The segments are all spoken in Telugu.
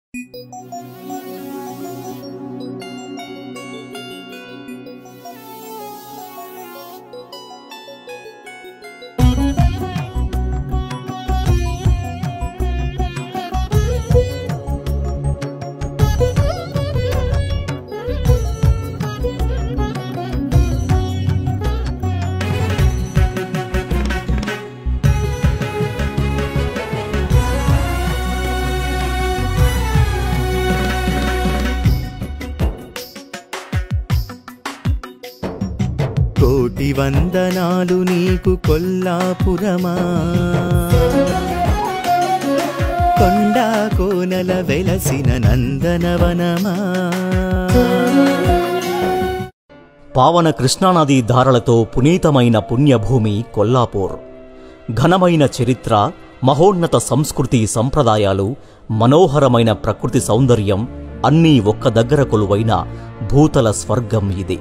కోటి వందనాలు నీకు కొల్లాపురమా కొండా కోనల వెలసిన నందనవనమా పావన కృష్ణానదీ ధారలతో పునీతమైన పుణ్యభూమి కొల్లాపూర్ ఘనమైన చరిత్ర మహోన్నత సంస్కృతి సంప్రదాయాలు మనోహరమైన ప్రకృతి సౌందర్యం అన్నీ ఒక్క దగ్గర కొలువైన భూతల స్వర్గం ఇది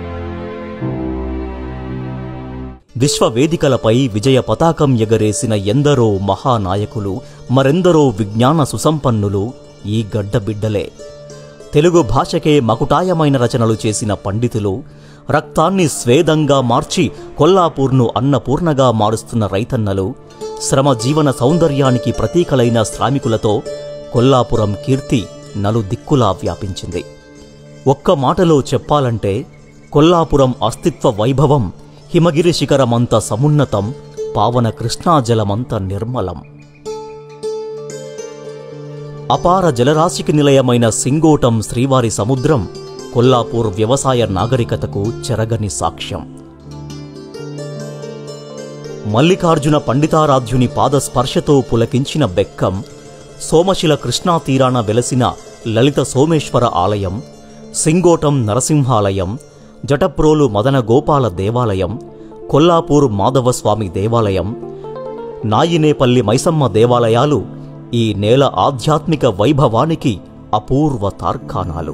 విశ్వవేదికలపై విజయ పతాకం ఎగరేసిన ఎందరో మహానాయకులు మరెందరో విజ్ఞాన సుసంపన్నులు ఈ గడ్డబిడ్డలే తెలుగు భాషకే మకుటాయమైన రచనలు చేసిన పండితులు రక్తాన్ని స్వేదంగా మార్చి కొల్లాపూర్ను అన్నపూర్ణగా మారుస్తున్న రైతన్నలు శ్రమ జీవన సౌందర్యానికి ప్రతీకలైన శ్రామికులతో కొల్లాపురం కీర్తి నలుదిక్కులా వ్యాపించింది ఒక్క మాటలో చెప్పాలంటే కొల్లాపురం అస్తిత్వ వైభవం హిమగిరి శిఖరమంత సమున్నతం పావన కృష్ణాజలమంత నిర్మలం అపార జలరాశికి నిలయమైన సింగోటం శ్రీవారి సముద్రం కొల్లాపూర్ వ్యవసాయ నాగరికతకు చెరగని సాక్ష్యం మల్లికార్జున పండితారాధ్యుని పాదస్పర్శతో పులకించిన బెక్కం సోమశిల కృష్ణా తీరాన వెలసిన లలిత సోమేశ్వర ఆలయం సింగోటం నరసింహాలయం జటప్రోలు మదన గోపాల దేవాలయం కొల్లాపూర్ మాధవస్వామి దేవాలయం నాయినేపల్లి మైసమ్మ దేవాలయాలు ఈ నేల ఆధ్యాత్మిక వైభవానికి అపూర్వ తార్కాణాలు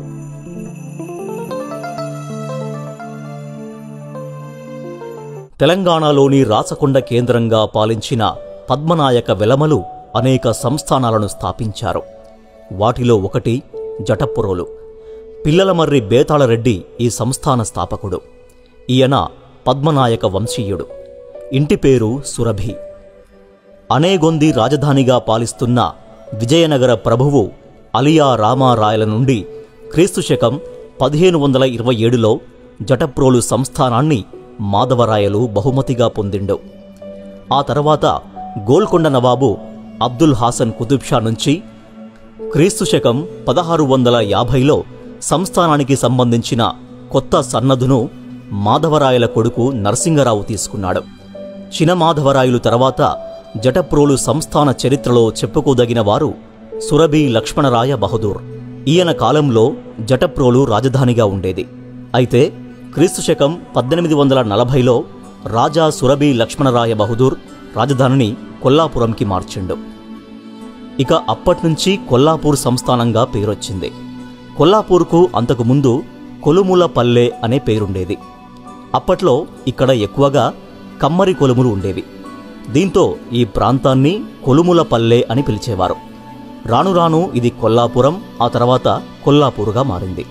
తెలంగాణలోని రాచకొండ కేంద్రంగా పాలించిన పద్మనాయక వెలమలు అనేక సంస్థానాలను స్థాపించారు వాటిలో ఒకటి జటప్పురోలు పిల్లలమర్రి బేతాళరెడ్డి ఈ సంస్థాన స్థాపకుడు ఈయన పద్మనాయక వంశీయుడు ఇంటి పేరు సురభి అనేగొంది రాజధానిగా పాలిస్తున్న విజయనగర ప్రభువు అలియా రామారాయల నుండి క్రీస్తు శకం పదిహేను వందల ఇరవై ఏడులో జటప్రోలు సంస్థానాన్ని మాధవరాయలు బహుమతిగా పొందిండు ఆ తర్వాత గోల్కొండ నవాబు అబ్దుల్ హాసన్ కుతుబ్ షా నుంచి క్రీస్తు శకం పదహారు వందల యాభైలో సంస్థానానికి సంబంధించిన కొత్త సన్నదును మాధవరాయల కొడుకు నరసింగరావు తీసుకున్నాడు చినమాధవరాయలు తర్వాత జటప్రోలు సంస్థాన చరిత్రలో చెప్పుకోదగిన వారు సురభి లక్ష్మణరాయ బహదూర్ ఈయన కాలంలో జటప్రోలు రాజధానిగా ఉండేది అయితే క్రీస్తు శకం పద్దెనిమిది వందల నలభైలో రాజా సురభి లక్ష్మణరాయ బహదూర్ రాజధానిని కొల్లాపురంకి మార్చిండు ఇక అప్పట్నుంచి కొల్లాపూర్ సంస్థానంగా పేరొచ్చింది కొల్లాపూర్కు అంతకుముందు కొలుముల పల్లె అనే పేరుండేది అప్పట్లో ఇక్కడ ఎక్కువగా కమ్మరి కొలుములు ఉండేవి దీంతో ఈ ప్రాంతాన్ని కొలుముల పల్లె అని పిలిచేవారు రాను రాను ఇది కొల్లాపురం ఆ తర్వాత కొల్లాపూరుగా మారింది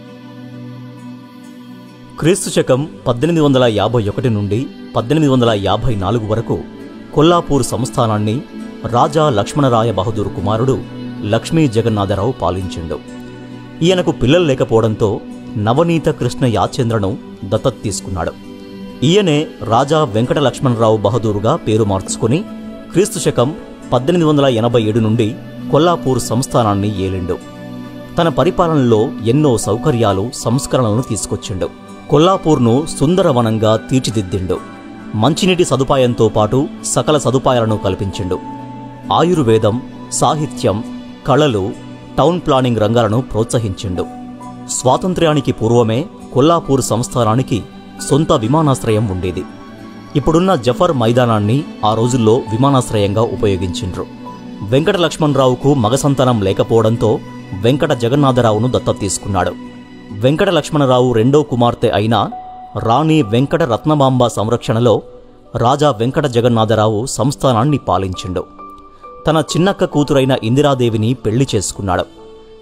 క్రీస్తు శకం పద్దెనిమిది వందల యాభై ఒకటి నుండి పద్దెనిమిది వందల యాభై నాలుగు వరకు కొల్లాపూర్ సంస్థానాన్ని రాజా లక్ష్మణరాయ బహదూర్ కుమారుడు లక్ష్మీ జగన్నాథరావు పాలించిండు ఈయనకు పిల్లలు లేకపోవడంతో నవనీత కృష్ణ యాచేంద్రను దత్తత తీసుకున్నాడు ఈయనే రాజా వెంకట లక్ష్మణరావు బహదూరుగా పేరు మార్చుకుని క్రీస్తు శకం పద్దెనిమిది వందల ఎనభై ఏడు నుండి కొల్లాపూర్ సంస్థానాన్ని ఏలిండు తన పరిపాలనలో ఎన్నో సౌకర్యాలు సంస్కరణలను తీసుకొచ్చిండు కొల్లాపూర్ను సుందరవనంగా తీర్చిదిద్దిండు మంచినీటి సదుపాయంతో పాటు సకల సదుపాయాలను కల్పించిండు ఆయుర్వేదం సాహిత్యం కళలు టౌన్ ప్లానింగ్ రంగాలను ప్రోత్సహించిండు స్వాతంత్ర్యానికి పూర్వమే కొల్లాపూర్ సంస్థానానికి సొంత విమానాశ్రయం ఉండేది ఇప్పుడున్న జఫర్ మైదానాన్ని ఆ రోజుల్లో విమానాశ్రయంగా ఉపయోగించిండ్రు వెంకట లక్ష్మణరావుకు మగ సంతానం లేకపోవడంతో వెంకట జగన్నాథరావును దత్తత తీసుకున్నాడు వెంకట లక్ష్మణరావు రెండో కుమార్తె అయిన రాణి వెంకట రత్నమాంబ సంరక్షణలో రాజా వెంకట జగన్నాథరావు సంస్థానాన్ని పాలించిండు తన చిన్నక్క కూతురైన ఇందిరాదేవిని పెళ్లి చేసుకున్నాడు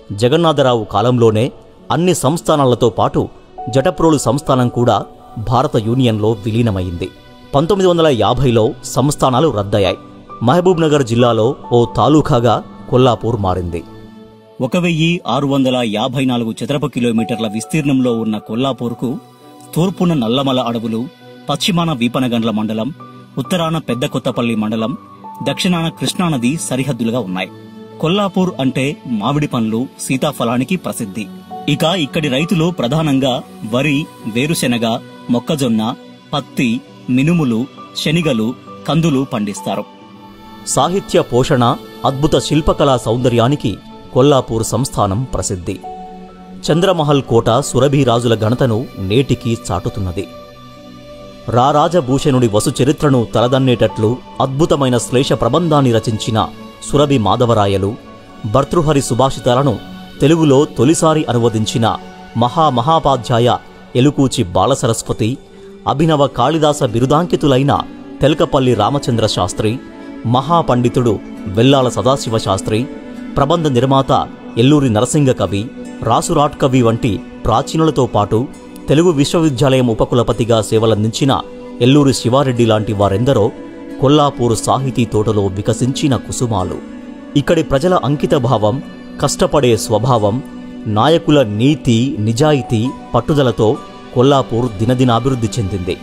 జగన్నాథరావు కాలంలోనే అన్ని సంస్థానాలతో పాటు జటప్రోలు సంస్థానం కూడా భారత యూనియన్లో విలీనమైంది పంతొమ్మిది వందల యాభైలో సంస్థానాలు రద్దయ్యాయి మహబూబ్ నగర్ జిల్లాలో ఓ తాలూకాగా కొల్లాపూర్ మారింది ఒక వెయ్యి ఆరు వందల యాభై నాలుగు చదరపు కిలోమీటర్ల విస్తీర్ణంలో ఉన్న కొల్లాపూర్కు తూర్పున నల్లమల అడవులు పశ్చిమాన వీపనగండ్ల మండలం ఉత్తరాన పెద్ద కొత్తపల్లి మండలం దక్షిణాన కృష్ణానది సరిహద్దులుగా ఉన్నాయి కొల్లాపూర్ అంటే మామిడి పండ్లు సీతాఫలానికి ప్రసిద్ధి ఇక ఇక్కడి రైతులు ప్రధానంగా వరి వేరుశెనగ మొక్కజొన్న పత్తి మినుములు శనిగలు కందులు పండిస్తారు సాహిత్య పోషణ అద్భుత శిల్పకళా సౌందర్యానికి కొల్లాపూర్ సంస్థానం ప్రసిద్ధి చంద్రమహల్ కోట సురభిరాజుల ఘనతను నేటికి చాటుతున్నది రారాజభూషణుడి వసు చరిత్రను తలదన్నేటట్లు అద్భుతమైన శ్లేష ప్రబంధాన్ని రచించిన సురభి మాధవరాయలు భర్తృహరి సుభాషితాలను తెలుగులో తొలిసారి అనువదించిన మహామహాపాధ్యాయ ఎలుకూచి బాలసరస్వతి అభినవ కాళిదాస బిరుదాంకితులైన తెలకపల్లి రామచంద్ర శాస్త్రి మహాపండితుడు వెల్లాల సదాశివ శాస్త్రి ప్రబంధ నిర్మాత ఎల్లూరి నరసింగ కవి రాసురాట్ కవి వంటి ప్రాచీనులతో పాటు తెలుగు విశ్వవిద్యాలయం ఉపకులపతిగా సేవలందించిన ఎల్లూరి శివారెడ్డి లాంటి వారెందరో కొల్లాపూర్ సాహితీ తోటలో వికసించిన కుసుమాలు ఇక్కడి ప్రజల అంకిత భావం కష్టపడే స్వభావం నాయకుల నీతి నిజాయితీ పట్టుదలతో కొల్లాపూర్ దినదినాభివృద్ధి చెందింది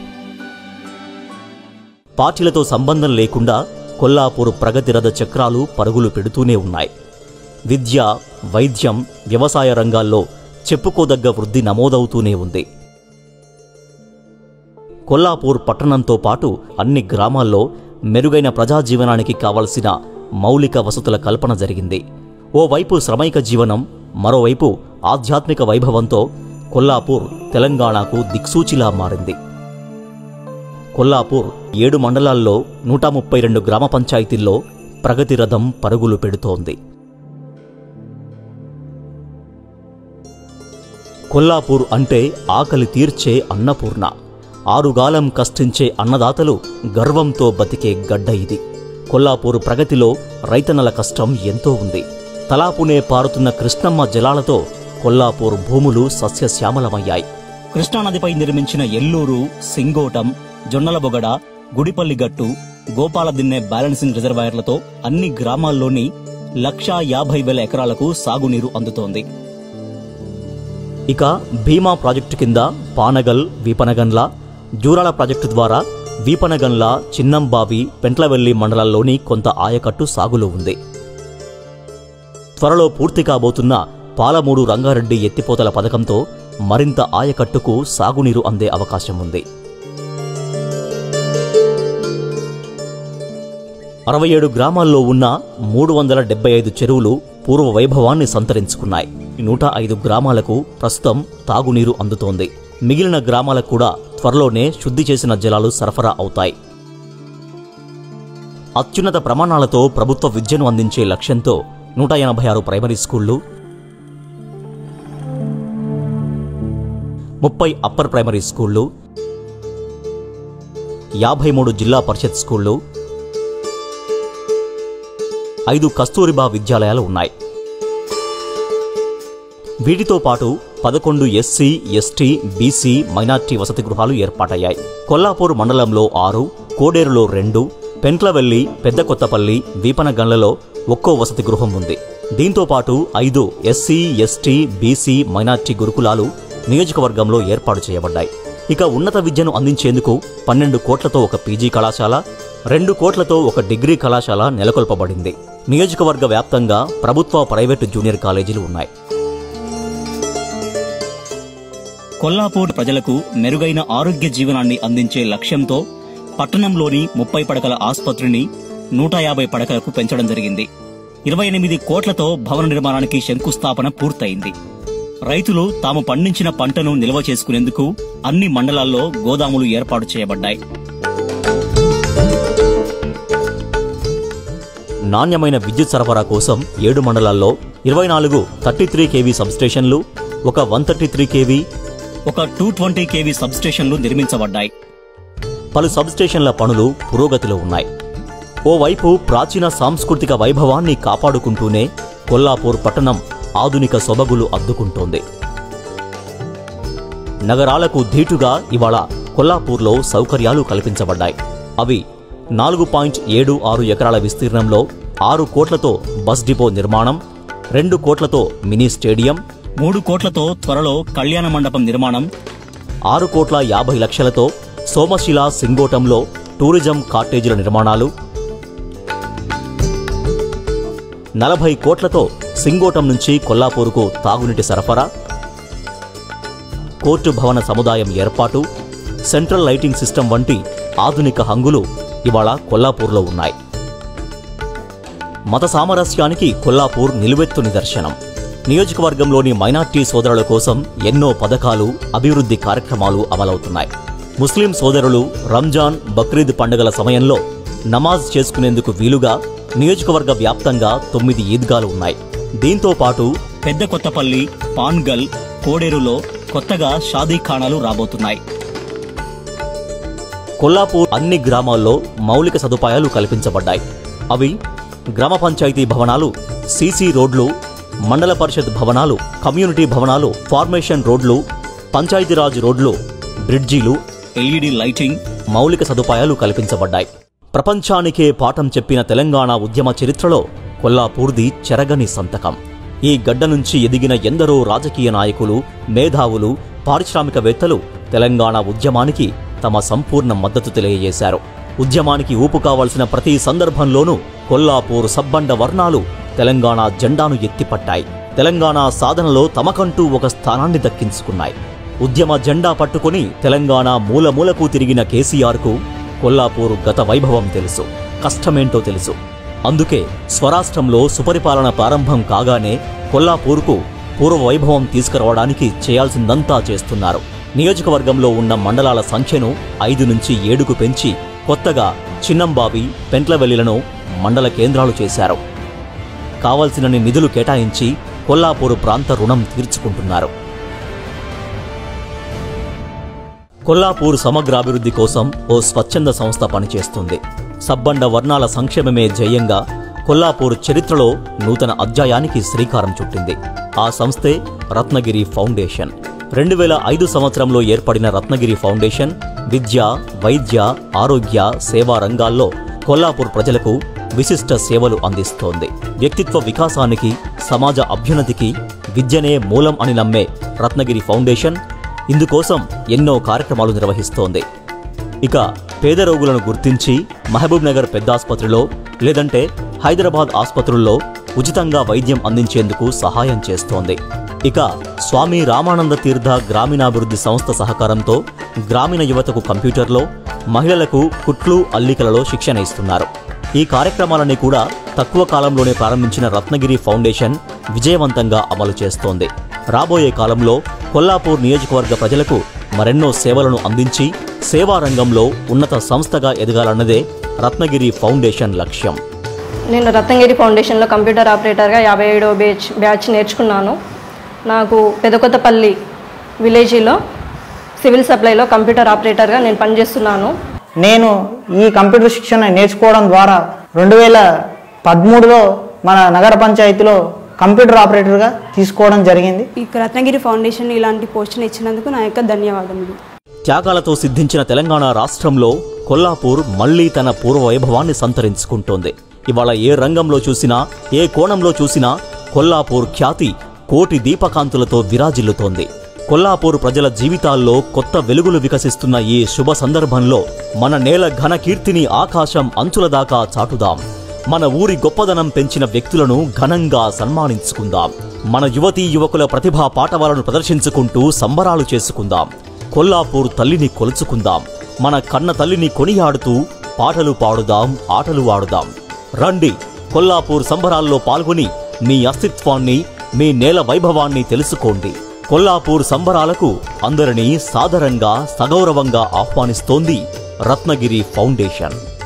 పార్టీలతో సంబంధం లేకుండా కొల్లాపూర్ ప్రగతి రథ చక్రాలు పరుగులు పెడుతూనే ఉన్నాయి విద్య వైద్యం వ్యవసాయ రంగాల్లో చెప్పుకోదగ్గ వృద్ధి నమోదవుతూనే ఉంది కొల్లాపూర్ పట్టణంతో పాటు అన్ని గ్రామాల్లో మెరుగైన ప్రజాజీవనానికి కావలసిన మౌలిక వసతుల కల్పన జరిగింది ఓవైపు శ్రమైక జీవనం మరోవైపు ఆధ్యాత్మిక వైభవంతో కొల్లాపూర్ తెలంగాణకు దిక్సూచిలా మారింది కొల్లాపూర్ ఏడు మండలాల్లో నూట ముప్పై రెండు గ్రామ పంచాయతీల్లో ప్రగతి రథం పరుగులు పెడుతోంది కొల్లాపూర్ అంటే ఆకలి తీర్చే అన్నపూర్ణ ఆరుగాలం కష్టించే అన్నదాతలు గర్వంతో బతికే గడ్డ ఇది కొల్లాపూర్ ప్రగతిలో రైతన్నల కష్టం ఎంతో ఉంది తలాపునే పారుతున్న కృష్ణమ్మ జలాలతో కొల్లాపూర్ భూములు సస్యశ్యామలమయ్యాయి కృష్ణానదిపై నిర్మించిన ఎల్లూరు సింగోటం జొన్నలబొగడ గుడిపల్లి గట్టు గోపాలదిన్నె బ్యాలెన్సింగ్ రిజర్వాయర్లతో అన్ని గ్రామాల్లోని లక్షా యాభై వేల ఎకరాలకు సాగునీరు అందుతోంది ఇక భీమా ప్రాజెక్టు కింద పానగల్ వీపనగన్ల జూరాల ప్రాజెక్టు ద్వారా వీపనగన్ల చిన్నంబావి పెంట్లవెల్లి మండలాల్లోని కొంత ఆయకట్టు సాగులో ఉంది త్వరలో పూర్తి కాబోతున్న పాలమూరు రంగారెడ్డి ఎత్తిపోతల పథకంతో మరింత ఆయకట్టుకు సాగునీరు అందే అవకాశం ఉంది అరవై ఏడు గ్రామాల్లో ఉన్న మూడు వందల డెబ్బై ఐదు చెరువులు పూర్వ వైభవాన్ని సంతరించుకున్నాయి నూట ఐదు గ్రామాలకు ప్రస్తుతం తాగునీరు అందుతోంది మిగిలిన గ్రామాలకు కూడా త్వరలోనే శుద్ధి చేసిన జలాలు సరఫరా అవుతాయి అత్యున్నత ప్రమాణాలతో ప్రభుత్వ విద్యను అందించే లక్ష్యంతో నూట ఎనభై ఆరు ప్రైమరీ స్కూళ్లు ముప్పై అప్పర్ ప్రైమరీ స్కూళ్లు యాభై మూడు జిల్లా పరిషత్ స్కూళ్లు ఐదు కస్తూరిబా విద్యాలయాలు ఉన్నాయి వీటితో పాటు పదకొండు ఎస్సీ ఎస్టీ బీసీ మైనార్టీ వసతి గృహాలు ఏర్పాటయ్యాయి కొల్లాపూర్ మండలంలో ఆరు కోడేరులో రెండు పెంట్లవెల్లి పెద్ద కొత్తపల్లి వీపనగండ్లలో ఒక్కో వసతి గృహం ఉంది దీంతో పాటు ఐదు ఎస్సీ ఎస్టీ బీసీ మైనార్టీ గురుకులాలు నియోజకవర్గంలో ఏర్పాటు చేయబడ్డాయి ఇక ఉన్నత విద్యను అందించేందుకు పన్నెండు కోట్లతో ఒక పీజీ కళాశాల రెండు కోట్లతో ఒక డిగ్రీ కళాశాల నెలకొల్పబడింది నియోజకవర్గ వ్యాప్తంగా ప్రభుత్వ ప్రైవేటు జూనియర్ కాలేజీలు ఉన్నాయి కొల్లాపూర్ ప్రజలకు మెరుగైన ఆరోగ్య జీవనాన్ని అందించే లక్ష్యంతో పట్టణంలోని ముప్పై పడకల ఆసుపత్రిని నూట యాభై పడకలకు పెంచడం జరిగింది ఇరవై ఎనిమిది కోట్లతో భవన నిర్మాణానికి శంకుస్థాపన పూర్తయింది రైతులు తాము పండించిన పంటను నిల్వ చేసుకునేందుకు అన్ని మండలాల్లో గోదాములు ఏర్పాటు చేయబడ్డాయి నాణ్యమైన విద్యుత్ సరఫరా కోసం ఏడు మండలాల్లో ఇరవై నాలుగు థర్టీ త్రీ కేవీ సబ్స్టేషన్లు ఒక వన్ థర్టీ త్రీ కేవీ ఒక టూ ట్వంటీ కేవీ సబ్స్టేషన్లు నిర్మించబడ్డాయి పలు సబ్స్టేషన్ల పనులు పురోగతిలో ఉన్నాయి ఓవైపు ప్రాచీన సాంస్కృతిక వైభవాన్ని కాపాడుకుంటూనే కొల్లాపూర్ పట్టణం ఆధునిక సొబగులు అద్దుకుంటోంది నగరాలకు ధీటుగా ఇవాళ కొల్లాపూర్లో సౌకర్యాలు కల్పించబడ్డాయి అవి నాలుగు పాయింట్ ఏడు ఆరు ఎకరాల విస్తీర్ణంలో ఆరు కోట్లతో బస్ డిపో నిర్మాణం రెండు కోట్లతో మినీ స్టేడియం మూడు కోట్లతో త్వరలో కళ్యాణ మండపం నిర్మాణం ఆరు కోట్ల యాభై లక్షలతో సోమశిల సింగోటంలో టూరిజం కాటేజీల నిర్మాణాలు నలభై కోట్లతో సింగోటం నుంచి కొల్లాపూరుకు తాగునీటి సరఫరా కోర్టు భవన సముదాయం ఏర్పాటు సెంట్రల్ లైటింగ్ సిస్టమ్ వంటి ఆధునిక హంగులు ఇవాళ కొల్లాపూర్లో ఉన్నాయి మత సామరస్యానికి కొల్లాపూర్ నిలువెత్తు నిదర్శనం నియోజకవర్గంలోని మైనార్టీ సోదరుల కోసం ఎన్నో పథకాలు అభివృద్ధి కార్యక్రమాలు అమలవుతున్నాయి ముస్లిం సోదరులు రంజాన్ బక్రీద్ పండుగల సమయంలో నమాజ్ చేసుకునేందుకు వీలుగా నియోజకవర్గ వ్యాప్తంగా తొమ్మిది ఈద్గాలు ఉన్నాయి దీంతో పాటు పెద్ద కొత్తపల్లి పాన్గల్ కోడేరులో కొత్తగా షాదీఖానాలు రాబోతున్నాయి కొల్లాపూర్ అన్ని గ్రామాల్లో మౌలిక సదుపాయాలు కల్పించబడ్డాయి అవి గ్రామ పంచాయతీ భవనాలు సీసీ రోడ్లు మండల పరిషత్ భవనాలు కమ్యూనిటీ భవనాలు ఫార్మేషన్ రోడ్లు పంచాయతీరాజ్ రోడ్లు బ్రిడ్జీలు ఎల్ఈడి లైటింగ్ మౌలిక సదుపాయాలు కల్పించబడ్డాయి ప్రపంచానికే పాఠం చెప్పిన తెలంగాణ ఉద్యమ చరిత్రలో కొల్లాపూర్ది చెరగని సంతకం ఈ గడ్డ నుంచి ఎదిగిన ఎందరో రాజకీయ నాయకులు మేధావులు పారిశ్రామికవేత్తలు తెలంగాణ ఉద్యమానికి తమ సంపూర్ణ మద్దతు తెలియజేశారు ఉద్యమానికి ఊపు కావాల్సిన ప్రతి సందర్భంలోనూ కొల్లాపూర్ సబ్బండ వర్ణాలు తెలంగాణ జెండాను ఎత్తిపట్టాయి తెలంగాణ సాధనలో తమకంటూ ఒక స్థానాన్ని దక్కించుకున్నాయి ఉద్యమ జెండా పట్టుకుని తెలంగాణ మూలమూలకు తిరిగిన కేసీఆర్కు కొల్లాపూర్ గత వైభవం తెలుసు కష్టమేంటో తెలుసు అందుకే స్వరాష్ట్రంలో సుపరిపాలన ప్రారంభం కాగానే కొల్లాపూర్కు పూర్వ వైభవం తీసుకురావడానికి చేయాల్సిందంతా చేస్తున్నారు నియోజకవర్గంలో ఉన్న మండలాల సంఖ్యను ఐదు నుంచి ఏడుకు పెంచి కొత్తగా చిన్నంబావి పెంట్లవెల్లిలను మండల కేంద్రాలు చేశారు కావలసినన్ని నిధులు కేటాయించి కొల్లాపూరు ప్రాంత రుణం తీర్చుకుంటున్నారు కొల్లాపూర్ సమగ్రాభివృద్ధి కోసం ఓ స్వచ్ఛంద సంస్థ పనిచేస్తుంది సబ్బండ వర్ణాల సంక్షేమమే జయంగా కొల్లాపూర్ చరిత్రలో నూతన అధ్యాయానికి శ్రీకారం చుట్టింది ఆ సంస్థే రత్నగిరి ఫౌండేషన్ రెండు వేల ఐదు సంవత్సరంలో ఏర్పడిన రత్నగిరి ఫౌండేషన్ విద్య వైద్య ఆరోగ్య సేవా రంగాల్లో కొల్లాపూర్ ప్రజలకు విశిష్ట సేవలు అందిస్తోంది వ్యక్తిత్వ వికాసానికి సమాజ అభ్యున్నతికి విద్యనే మూలం అని నమ్మే రత్నగిరి ఫౌండేషన్ ఇందుకోసం ఎన్నో కార్యక్రమాలు నిర్వహిస్తోంది ఇక పేద రోగులను గుర్తించి మహబూబ్ నగర్ పెద్ద ఆసుపత్రిలో లేదంటే హైదరాబాద్ ఆసుపత్రుల్లో ఉచితంగా వైద్యం అందించేందుకు సహాయం చేస్తోంది ఇక స్వామి రామానంద తీర్థ గ్రామీణాభివృద్ధి సంస్థ సహకారంతో గ్రామీణ యువతకు కంప్యూటర్లో మహిళలకు కుట్లు అల్లికలలో శిక్షణ ఇస్తున్నారు ఈ కార్యక్రమాలన్నీ కూడా తక్కువ కాలంలోనే ప్రారంభించిన రత్నగిరి ఫౌండేషన్ విజయవంతంగా అమలు చేస్తోంది రాబోయే కాలంలో కొల్లాపూర్ నియోజకవర్గ ప్రజలకు మరెన్నో సేవలను అందించి సేవా రంగంలో ఉన్నత సంస్థగా ఎదగాలన్నదే రత్నగిరి ఫౌండేషన్ లక్ష్యం నేను రత్నగిరి ఫౌండేషన్లో కంప్యూటర్ ఆపరేటర్గా యాభై ఏడో బ్యాచ్ బ్యాచ్ నేర్చుకున్నాను నాకు పెదకొత్తపల్లి విలేజీలో సివిల్ సప్లైలో కంప్యూటర్ ఆపరేటర్గా నేను పనిచేస్తున్నాను నేను ఈ కంప్యూటర్ శిక్షణ నేర్చుకోవడం ద్వారా రెండు వేల పదమూడులో మన నగర పంచాయతీలో కంప్యూటర్ ఆపరేటర్గా తీసుకోవడం జరిగింది ఈ రత్నగిరి ఫౌండేషన్ ఇలాంటి పోస్టులు ఇచ్చినందుకు నా యొక్క ధన్యవాదములు త్యాగాలతో సిద్ధించిన తెలంగాణ రాష్ట్రంలో కొల్లాపూర్ మళ్లీ తన పూర్వ వైభవాన్ని సంతరించుకుంటోంది ఇవాళ ఏ రంగంలో చూసినా ఏ కోణంలో చూసినా కొల్లాపూర్ ఖ్యాతి కోటి దీపకాంతులతో విరాజిల్లుతోంది కొల్లాపూర్ ప్రజల జీవితాల్లో కొత్త వెలుగులు వికసిస్తున్న ఈ శుభ సందర్భంలో మన నేల ఘన కీర్తిని ఆకాశం అంచుల దాకా చాటుదాం మన ఊరి గొప్పదనం పెంచిన వ్యక్తులను ఘనంగా సన్మానించుకుందాం మన యువతీ యువకుల ప్రతిభా పాటవాలను ప్రదర్శించుకుంటూ సంబరాలు చేసుకుందాం కొల్లాపూర్ తల్లిని కొలుచుకుందాం మన కన్న తల్లిని కొనియాడుతూ పాటలు పాడుదాం ఆటలు ఆడుదాం రండి కొల్లాపూర్ సంబరాల్లో పాల్గొని మీ అస్తిత్వాన్ని మీ నేల వైభవాన్ని తెలుసుకోండి కొల్లాపూర్ సంబరాలకు అందరినీ సాదరంగా సగౌరవంగా ఆహ్వానిస్తోంది రత్నగిరి ఫౌండేషన్